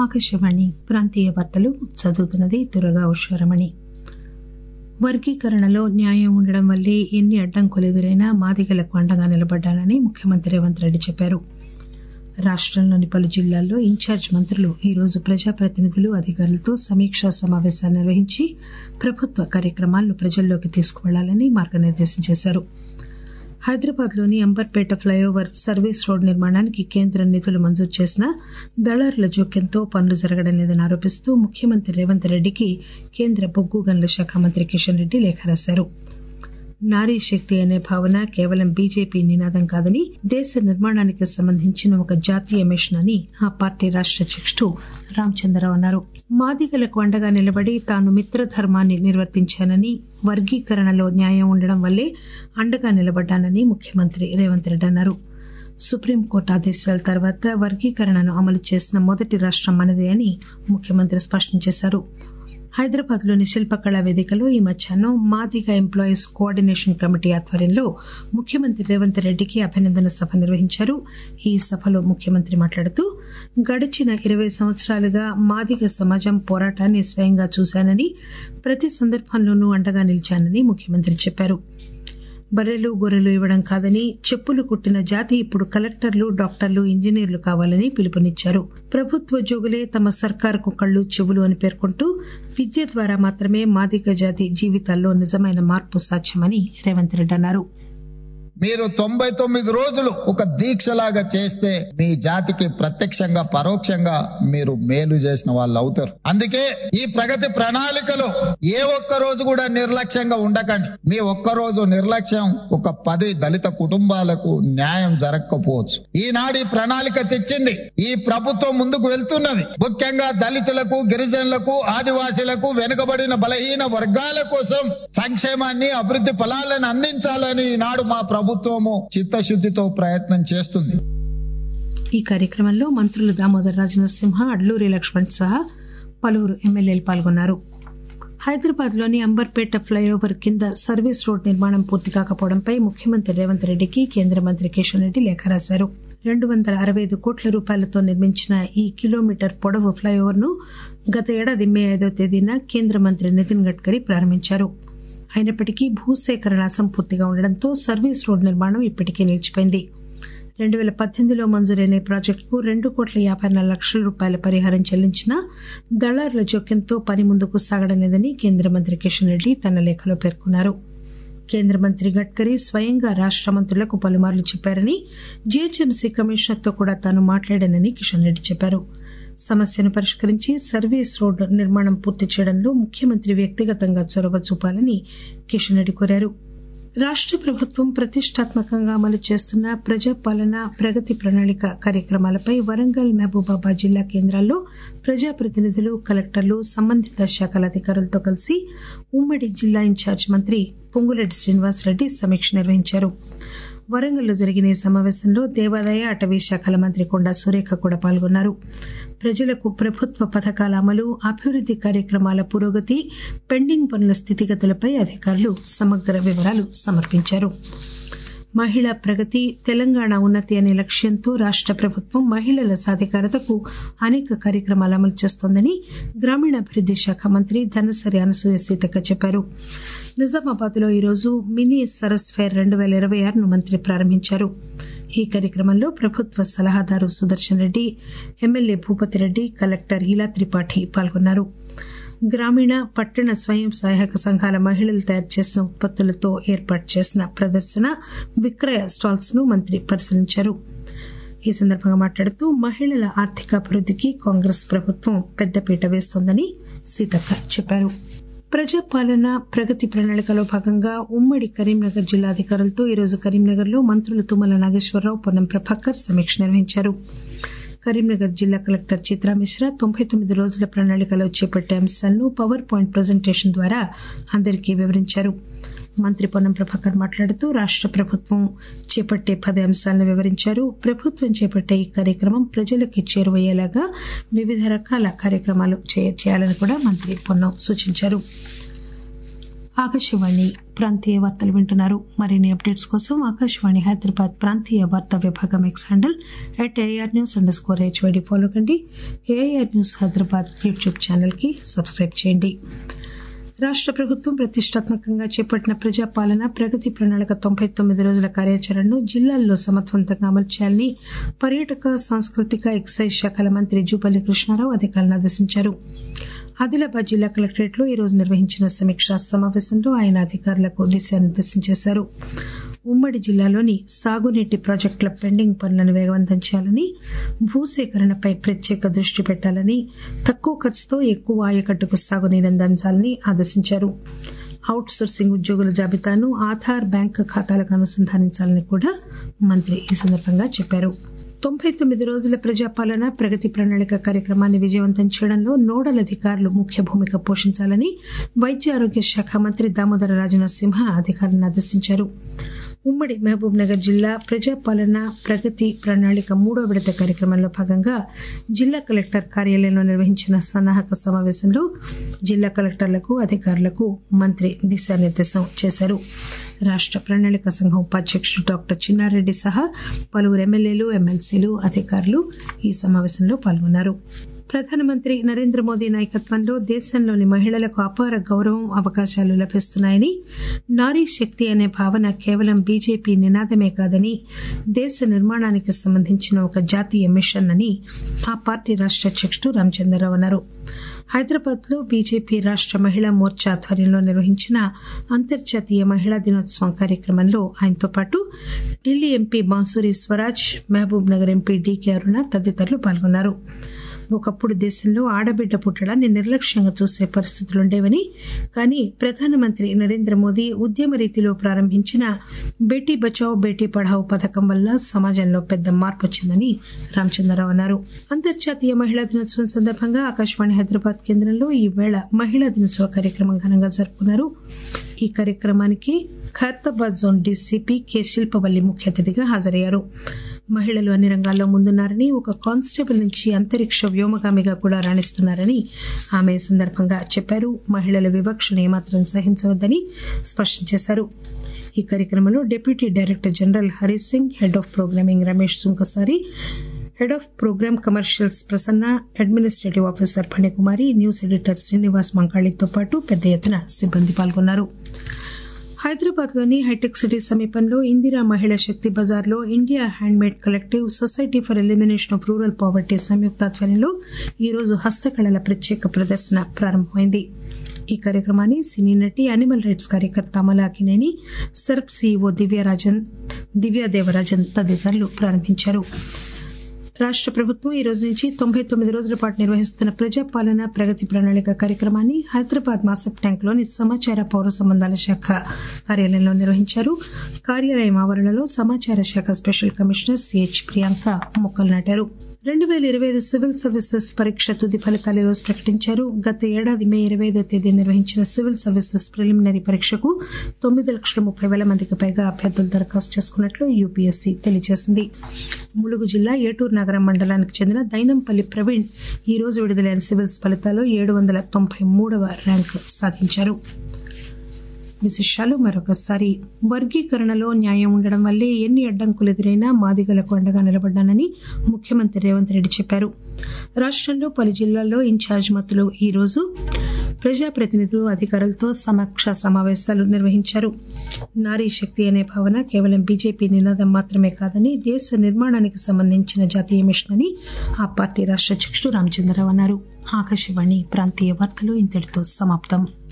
ఆకాశవాణి ప్రాంతీయ వార్తలు చదువుతున్నది దుర్గా ఉషారమణి వర్గీకరణలో న్యాయం ఉండడం వల్లే ఎన్ని అడ్డంకులు ఎదురైనా మాదిగలకు అండగా నిలబడ్డానని ముఖ్యమంత్రి రేవంత్ రెడ్డి చెప్పారు రాష్టంలోని పలు జిల్లాల్లో ఇన్ఛార్జ్ మంత్రులు ఈరోజు ప్రజాప్రతినిధులు అధికారులతో సమీక్షా సమావేశాలు నిర్వహించి ప్రభుత్వ కార్యక్రమాలను ప్రజల్లోకి తీసుకువెళ్లాలని మార్గనిర్దేశం చేశారు హైదరాబాద్ లోని అంబర్పేట ప్లైఓవర్ సర్వీస్ రోడ్ నిర్మాణానికి కేంద్రం నిధులు మంజూరు చేసినా దళారుల జోక్యంతో పనులు జరగడం లేదని ఆరోపిస్తూ ముఖ్యమంత్రి రేవంత్ రెడ్డికి కేంద్ర బొగ్గు గనుల శాఖ మంత్రి కిషన్ రెడ్డి లేఖ రాశారు నారీ శక్తి అనే భావన కేవలం బీజేపీ నినాదం కాదని దేశ నిర్మాణానికి సంబంధించిన ఒక జాతీయ మిషన్ అని ఆ పార్టీ రాష్ట అధ్యకుడు రామచంద్రరావు అన్నారు మాదిగలకు అండగా నిలబడి తాను మిత్రధర్మాన్ని నిర్వర్తించానని వర్గీకరణలో న్యాయం ఉండడం వల్లే అండగా నిలబడ్డానని ముఖ్యమంత్రి రేవంత్ రెడ్డి అన్నారు సుప్రీంకోర్టు ఆదేశాల తర్వాత వర్గీకరణను అమలు చేసిన మొదటి రాష్టం మనదే అని ముఖ్యమంత్రి స్పష్టం చేశారు హైదరాబాద్ లోని శిల్పకళా వేదికలో ఈ మధ్యాహ్నం మాదిగ ఎంప్లాయీస్ కోఆర్డినేషన్ కమిటీ ఆధ్వర్యంలో ముఖ్యమంత్రి రేవంత్ రెడ్డికి అభినందన సభ నిర్వహించారు ఈ సభలో ముఖ్యమంత్రి మాట్లాడుతూ గడిచిన ఇరవై సంవత్సరాలుగా మాదిగ సమాజం పోరాటాన్ని స్వయంగా చూశానని ప్రతి సందర్భంలోనూ అండగా నిలిచానని ముఖ్యమంత్రి చెప్పారు బర్రెలు గొర్రెలు ఇవ్వడం కాదని చెప్పులు కుట్టిన జాతి ఇప్పుడు కలెక్టర్లు డాక్టర్లు ఇంజనీర్లు కావాలని పిలుపునిచ్చారు ప్రభుత్వోద్యోగులే తమ సర్కారుకు కళ్లు చెవులు అని పేర్కొంటూ విద్య ద్వారా మాత్రమే మాదిగ జాతి జీవితాల్లో నిజమైన మార్పు సాధ్యమని రేవంత్ రెడ్డి అన్నారు మీరు తొంభై తొమ్మిది రోజులు ఒక దీక్షలాగా చేస్తే మీ జాతికి ప్రత్యక్షంగా పరోక్షంగా మీరు మేలు చేసిన వాళ్ళు అవుతారు అందుకే ఈ ప్రగతి ప్రణాళికలో ఏ ఒక్క రోజు కూడా నిర్లక్ష్యంగా ఉండకండి మీ ఒక్క రోజు నిర్లక్ష్యం ఒక పది దళిత కుటుంబాలకు న్యాయం జరగకపోవచ్చు ఈనాడు ఈ ప్రణాళిక తెచ్చింది ఈ ప్రభుత్వం ముందుకు వెళ్తున్నది ముఖ్యంగా దళితులకు గిరిజనులకు ఆదివాసీలకు వెనుకబడిన బలహీన వర్గాల కోసం సంక్షేమాన్ని అభివృద్ధి ఫలాలను అందించాలని ఈనాడు మా ప్రభుత్వం ప్రభుత్వము చిత్తశుద్దితో ప్రయత్నం చేస్తుంది ఈ కార్యక్రమంలో మంత్రులు దామోదర్ రాజనరసింహ అడ్లూరి లక్ష్మణ్ సహా పలువురు ఎమ్మెల్యేలు పాల్గొన్నారు హైదరాబాద్ లోని అంబర్పేట ఫ్లైఓవర్ కింద సర్వీస్ రోడ్ నిర్మాణం పూర్తి కాకపోవడంపై ముఖ్యమంత్రి రేవంత్ రెడ్డికి కేంద్ర మంత్రి కిషన్ రెడ్డి లేఖ రాశారు రెండు వందల అరవై ఐదు కోట్ల రూపాయలతో నిర్మించిన ఈ కిలోమీటర్ పొడవు ఫ్లైఓవర్ ను గత ఏడాది మే ఐదో తేదీన కేంద్ర మంత్రి నితిన్ గడ్కరీ ప్రారంభించారు అయినప్పటికీ భూసేకరణ అసంపూర్తిగా ఉండడంతో సర్వీస్ రోడ్ నిర్మాణం ఇప్పటికే నిలిచిపోయింది రెండు పేల పద్దెనిమిదిలో మంజూరైన ఈ ప్రాజెక్టుకు రెండు కోట్ల యాబై నాలుగు లక్షల రూపాయల పరిహారం చెల్లించినా దళారుల జోక్యంతో పని ముందుకు సాగడం లేదని కేంద్ర మంత్రి కిషన్ రెడ్డి తన లేఖలో పేర్కొన్నారు కేంద్ర మంత్రి గడ్కరీ స్వయంగా రాష్ట మంత్రులకు పలుమార్లు చెప్పారని జీహెచ్ఎంసీ కమిషనర్ తో కూడా తాను మాట్లాడానని కిషన్ రెడ్డి చెప్పారు సమస్యను పరిష్కరించి సర్వీస్ రోడ్డు నిర్మాణం పూర్తి చేయడంలో ముఖ్యమంత్రి వ్యక్తిగతంగా చొరవ చూపాలని కిషన్ రెడ్డి కోరారు రాష్ట ప్రభుత్వం ప్రతిష్టాత్మకంగా అమలు చేస్తున్న ప్రజాపాలన ప్రగతి ప్రణాళిక కార్యక్రమాలపై వరంగల్ మహబూబాబాద్ జిల్లా కేంద్రాల్లో ప్రజాప్రతినిధులు కలెక్టర్లు సంబంధిత శాఖల అధికారులతో కలిసి ఉమ్మడి జిల్లా ఇన్ఛార్జ్ మంత్రి పొంగులేటి శ్రీనివాసరెడ్డి సమీక్ష నిర్వహించారు వరంగల్లో జరిగిన ఈ సమావేశంలో దేవాదాయ అటవీ శాఖల మంత్రి కొండా సురేఖ కూడా పాల్గొన్నారు ప్రజలకు ప్రభుత్వ పథకాల అమలు అభివృద్ది కార్యక్రమాల పురోగతి పెండింగ్ పనుల స్థితిగతులపై అధికారులు సమగ్ర వివరాలు సమర్పించారు మహిళా ప్రగతి తెలంగాణ ఉన్నతి అనే లక్ష్యంతో రాష్ట ప్రభుత్వం మహిళల సాధికారతకు అనేక కార్యక్రమాలు అమలు చేస్తోందని గ్రామీణాభివృద్ది శాఖ మంత్రి ధనసరి అనసూయ సీతక్క చెప్పారు నిజామాబాద్ లో ఈరోజు మినీ సరస్ ఫైర్ రెండు పేల ఇరవై ఆరును మంత్రి ప్రారంభించారు ఈ కార్యక్రమంలో ప్రభుత్వ సలహాదారు సుదర్శన్ రెడ్డి ఎమ్మెల్యే భూపతి రెడ్డి కలెక్టర్ ఇలా త్రిపాఠి పాల్గొన్నారు గ్రామీణ పట్టణ స్వయం సహాయక సంఘాల మహిళలు తయారు చేసిన ఉత్పత్తులతో ఏర్పాటు చేసిన ప్రదర్శన విక్రయ స్టాల్స్ ను మంత్రి పరిశీలించారు ఈ సందర్భంగా మాట్లాడుతూ మహిళల ఆర్థికాభివృద్దికి కాంగ్రెస్ ప్రభుత్వం పెద్దపీట వేస్తోందని సీతక్క చెప్పారు ప్రజాపాలన ప్రగతి ప్రణాళికలో భాగంగా ఉమ్మడి కరీంనగర్ జిల్లా అధికారులతో ఈరోజు కరీంనగర్ లో మంత్రులు తుమ్మల నాగేశ్వరరావు పొన్నం ప్రభాకర్ సమీక్ష నిర్వహించారు కరీంనగర్ జిల్లా కలెక్టర్ చిత్రా మిశ్రా తొంభై తొమ్మిది రోజుల ప్రణాళికలో చేపట్టే అంశాలను పవర్ పాయింట్ ప్రజెంటేషన్ ద్వారా అందరికీ వివరించారు మంత్రి పొన్నం ప్రభాకర్ మాట్లాడుతూ రాష్ట ప్రభుత్వం చేపట్టే పది అంశాలను వివరించారు ప్రభుత్వం చేపట్టే ఈ కార్యక్రమం ప్రజలకి చేరువయ్యేలాగా వివిధ రకాల కార్యక్రమాలు చేయాలని కూడా మంత్రి పొన్నం సూచించారు ఆకాశవాణి ప్రాంతీయ వార్తలు వింటున్నారు మరిన్ని అప్డేట్స్ కోసం ఆకాశవాణి హైదరాబాద్ ప్రాంతీయ వార్తా విభాగం X handle at AR news under score HYD follow కండి AR news Hyderabad YouTube channel కి సబ్స్క్రైబ్ చేయండి రాష్ట ప్రభుత్వం ప్రతిష్టాత్మకంగా చేపట్టిన ప్రజాపాలన ప్రగతి ప్రణాళిక తొంభై తొమ్మిది రోజుల కార్యాచరణను జిల్లాల్లో సమర్థవంతంగా అమలు చేయాలని పర్యాటక సాంస్కృతిక ఎక్సైజ్ శాఖల మంత్రి జూపల్లి కృష్ణారావు అధికారులను ఆదేశించారు ఆదిలాబాద్ జిల్లా కలెక్టరేట్ లో ఈరోజు నిర్వహించిన సమీక్షా సమావేశంలో ఆయన అధికారులకు దిశానిర్దేశం చేశారు ఉమ్మడి జిల్లాలోని సాగునీటి ప్రాజెక్టుల పెండింగ్ పనులను వేగవంతం చేయాలని భూసేకరణపై ప్రత్యేక దృష్టి పెట్టాలని తక్కువ ఖర్చుతో ఎక్కువ ఆయకట్టుకు సాగునీరు అందించాలని ఆదేశించారు అవుట్ సోర్సింగ్ ఉద్యోగుల జాబితాను ఆధార్ బ్యాంక్ ఖాతాలకు అనుసంధానించాలని కూడా మంత్రి ఈ సందర్భంగా చెప్పారు తొంభై తొమ్మిది రోజుల ప్రజాపాలన ప్రగతి ప్రణాళిక కార్యక్రమాన్ని విజయవంతం చేయడంలో నోడల్ అధికారులు ముఖ్య భూమిక పోషించాలని వైద్య ఆరోగ్య శాఖ మంత్రి దామోదర రాజనరసింహ అధికారులను ఆదేశించారు ఉమ్మడి మహబూబ్ నగర్ జిల్లా ప్రజాపాలన ప్రగతి ప్రణాళిక మూడో విడత కార్యక్రమంలో భాగంగా జిల్లా కలెక్టర్ కార్యాలయంలో నిర్వహించిన సన్నాహక సమావేశంలో జిల్లా కలెక్టర్లకు అధికారులకు మంత్రి దిశానిర్దేశం చేశారు రాష్ట ప్రణాళిక సంఘం ఉపాధ్యక్షుడు డాక్టర్ చిన్నారెడ్డి సహా పలువురు ఎమ్మెల్యేలు ఎమ్మెల్సీలు అధికారులు ఈ సమావేశంలో పాల్గొన్నారు ప్రధానమంత్రి నరేంద్ర మోదీ నాయకత్వంలో దేశంలోని మహిళలకు అపార గౌరవం అవకాశాలు లభిస్తున్నాయని నారీ శక్తి అనే భావన కేవలం బీజేపీ నినాదమే కాదని దేశ నిర్మాణానికి సంబంధించిన ఒక జాతీయ మిషన్ అని ఆ పార్టీ రాష్ట అధ్యక్షుడు రామచంద్రరావు అన్నారు హైదరాబాద్ లో బీజేపీ రాష్ట మహిళా మోర్చా ఆధ్వర్యంలో నిర్వహించిన అంతర్జాతీయ మహిళా దినోత్సవం కార్యక్రమంలో ఆయనతో పాటు Delhi MP Bansuri Swaraj Mahabubnagar MP D K Aruna తదితరులు పాల్గొన్నారు ఒకప్పుడు దేశంలో ఆడబిడ్డ పుట్టడాన్ని నిర్లక్ష్యంగా చూసే పరిస్థితులుండేవని కానీ ప్రధానమంత్రి నరేంద్ర మోదీ ఉద్యమ రీతిలో ప్రారంభించిన బేటీ బచావ్ బేటీ పఢావ్ పథకం వల్ల సమాజంలో పెద్ద మార్పు వచ్చిందని రామచంద్రరావు అన్నారు అంతర్జాతీయ మహిళా దినోత్సవం సందర్భంగా ఆకాశవాణి హైదరాబాద్ కేంద్రంలో ఈ వేళ మహిళా దినోత్సవ కార్యక్రమం ఘనంగా జరుపుకున్నారు ఈ కార్యక్రమానికి Khairatabad zone DCP K Shilpavalli ముఖ్య అతిథిగా హాజరయ్యారు మహిళలు అన్ని రంగాల్లో ముందున్నారని ఒక కానిస్టేబుల్ నుంచి అంతరిక్ష వ్యోమగామిగా కూడా రాణిస్తున్నారని ఆమె సందర్భంగా చెప్పారు మహిళల వివక్షను ఏమాత్రం సహించవద్దని స్పష్టం చేశారు ఈ కార్యక్రమంలో deputy director general Harish Singh head of programming Ramesh Sunkasari head of program commercials Prasanna administrative officer Phanikumari news editor Srinivas మంకాళితో పాటు పెద్ద ఎత్తున సిబ్బంది పాల్గొన్నారు హైదరాబాద్ లోని హైటెక్ సిటీ సమీపంలో ఇందిరా మహిళా శక్తి బజార్ లో India handmade collective society for elimination of rural poverty సంయుక్త ఆధ్వర్యంలో ఈరోజు హస్తకళల ప్రత్యేక ప్రదర్శన ప్రారంభమైంది ఈ కార్యక్రమాన్ని సినీ నటి అనిమల్ రైట్స్ కార్యకర్త అమలా అకినేని సెర్ప్ సీఈఓ దివ్యరాజన్ దివ్యాదేవరాజన్ తదితరులు ప్రారంభించారు రాష్ట ప్రభుత్వం ఈ రోజు నుంచి తొంభై తొమ్మిది రోజుల పాటు నిర్వహిస్తున్న ప్రజాపాలన ప్రగతి ప్రణాళిక కార్యక్రమాన్ని హైదరాబాద్ మాసప్ ట్యాంక్ లోని సమాచార పౌర సంబంధాల శాఖ కార్యాలయంలో నిర్వహించారు కార్యాలయం ఆవరణలో సమాచార శాఖ స్పెషల్ కమిషనర్ సిహెచ్ ప్రియాంక మొక్కలు నాటారు రెండు పేల ఇరవై ఐదు సివిల్ సర్వీసెస్ పరీక్ష తుది ఫలితాలు ఈరోజు ప్రకటించారు గత ఏడాది మే ఇరవై ఐదో తేదీ నిర్వహించిన సివిల్ సర్వీసెస్ ప్రిలిమినరీ పరీక్షకు తొమ్మిది లక్షల ముప్పై వేల మందికి పైగా అభ్యర్థులు దరఖాస్తు చేసుకున్నట్లు యూపీఎస్సీ తెలియజేసింది ములుగు జిల్లా ఏటూరు నగరం మండలానికి చెందిన దైనంపల్లి ప్రవీణ్ ఈ రోజు విడుదలైన సివిల్స్ ఫలితాల్లో ఏడు వందల తొంభై మూడవ ర్యాంకు సాధించారు విశేషాలు మరొకసారి వర్గీకరణలో న్యాయం ఉండడం వల్లే ఎన్ని అడ్డంకులు ఎదురైనా మాదిగలకు అండగా నిలబడ్డానని ముఖ్యమంత్రి రేవంత్ రెడ్డి చెప్పారు రాష్టంలో పలు జిల్లాల్లో ఇన్ఛార్జ్ మంత్రులు ఈ రోజు ప్రజాప్రతినిధులు అధికారులతో సమీక్ష సమావేశాలు నిర్వహించారు నారీ శక్తి అనే భావన కేవలం బీజేపీ నినాదం మాత్రమే కాదని దేశ నిర్మాణానికి సంబంధించిన జాతీయ మిషన్ అని ఆ పార్టీ రాష్ట అధ్యక్షుడు రామచంద్రరావు అన్నారు ఆకాశవాణి ప్రాంతీయ వార్తలు ఇంతటితో సమాప్తం